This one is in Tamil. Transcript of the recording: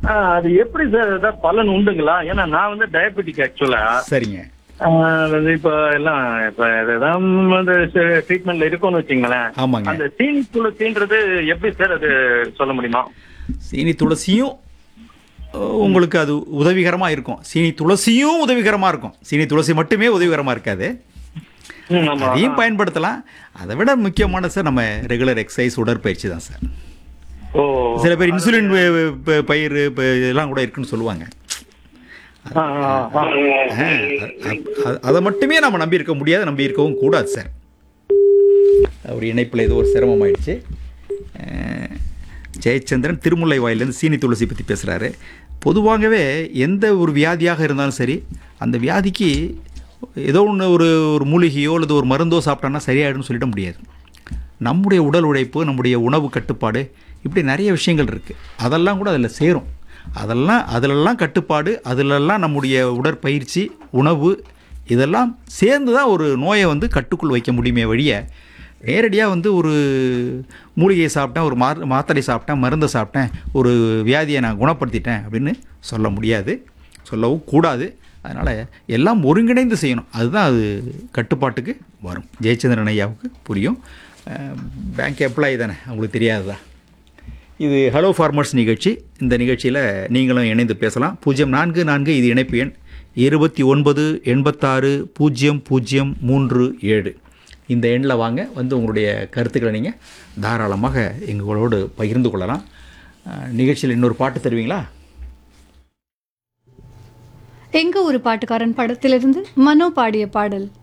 ஆ, அது எப்படி சார் ஏதாவது பலன் உண்டுங்களா ஏன்னா நான் வந்து டயபெட்டிக் ஆக்சுவலா சரிங்க வந்து இப்ப எல்லாம் இப்ப ஏதாவது ட்ரீட்மெண்ட்ல இருக்கும்னு வச்சுங்களேன் ஆமாங்க அந்த சீனி துளசின்றது எப்படி சார் அது சொல்ல முடியுமா சீனி துளசியும் அஹ், உங்களுக்கு அது உதவிகரமாக இருக்கும் சீனி துளசியும் உதவிகரமாக இருக்கும் சீனி துளசி மட்டுமே உதவிகரமாக இருக்காது ம், ஆமா அதையும் பயன்படுத்தலாம் அதை விட முக்கியமான சார் நம்ம ரெகுலர் எக்ஸசைஸ் உடற்பயிற்சி தான் சார் ஓ சில பேர் இன்சுலின் ப- ப- பயிர் ப- இதெல்லாம் கூட இருக்குன்னு சொல்லுவாங்க ஆ, ஆ, ஆ. அதை மட்டுமே நம்ம நம்பி இருக்க முடியாது நம்பி இருக்கவும் கூடாது சார் ஒரு இணைப்பில் ஏதோ ஒரு சிரமம் ஆயிடுச்சு அஹ், ஜெயச்சந்திரன் திருமுல்லை வாயிலேருந்து சீனி துளசி பற்றி பேசுகிறாரு பொதுவாகவே எந்த ஒரு வியாதியாக இருந்தாலும் சரி அந்த வியாதிக்கு ஏதோ ஒன்று ஒரு ஒரு மூலிகையோ அல்லது ஒரு மருந்தோ சாப்பிட்டோன்னா சரியாயிடும்னு சொல்லிட முடியாது நம்முடைய உடல் உழைப்பு நம்முடைய உணவு கட்டுப்பாடு இப்படி நிறைய விஷயங்கள் இருக்குது அதெல்லாம் கூட அதில் சேரும் அதெல்லாம் அதிலெல்லாம் கட்டுப்பாடு அதிலெல்லாம் நம்முடைய உடற்பயிற்சி உணவு இதெல்லாம் சேர்ந்து தான் ஒரு நோயை வந்து கட்டுக்குள் வைக்க முடியுமே வழிய நேரடியாக வந்து ஒரு மூலிகையை சாப்பிட்டேன் ஒரு மா மாத்திரை சாப்பிட்டேன் மருந்தை சாப்பிட்டேன் ஒரு வியாதியை நான் குணப்படுத்திட்டேன் அப்படின்னு சொல்ல முடியாது சொல்லவும் கூடாது அதனால் எல்லாம் ஒருங்கிணைந்து செய்யணும் அதுதான் அது கட்டுப்பாட்டுக்கு வரும் ஜெயச்சந்திரன் ஐயாவுக்கு புரியும் பேங்க் எம்ப்ளாயி தானே அவங்களுக்கு தெரியாததா இது ஹலோ ஃபார்மர்ஸ் நிகழ்ச்சி இந்த நிகழ்ச்சியில் நீங்களும் இணைந்து பேசலாம் பூஜ்ஜியம் நான்கு நான்கு இது இணைப்பு எண் இருபத்தி ஒன்பது எண்பத்தாறு பூஜ்ஜியம் பூஜ்ஜியம் மூன்று ஏழு இந்த எண்ணில் வாங்க வந்து உங்களுடைய கருத்துக்களை நீங்கள் தாராளமாக எங்களோடு பகிர்ந்து கொள்ளலாம் அஹ், நிகழ்ச்சியில் இன்னொரு பாட்டு தருவீங்களா எங்க ஒரு பாட்டுக்காரன் படத்திலிருந்து மனோ பாடிய பாடல்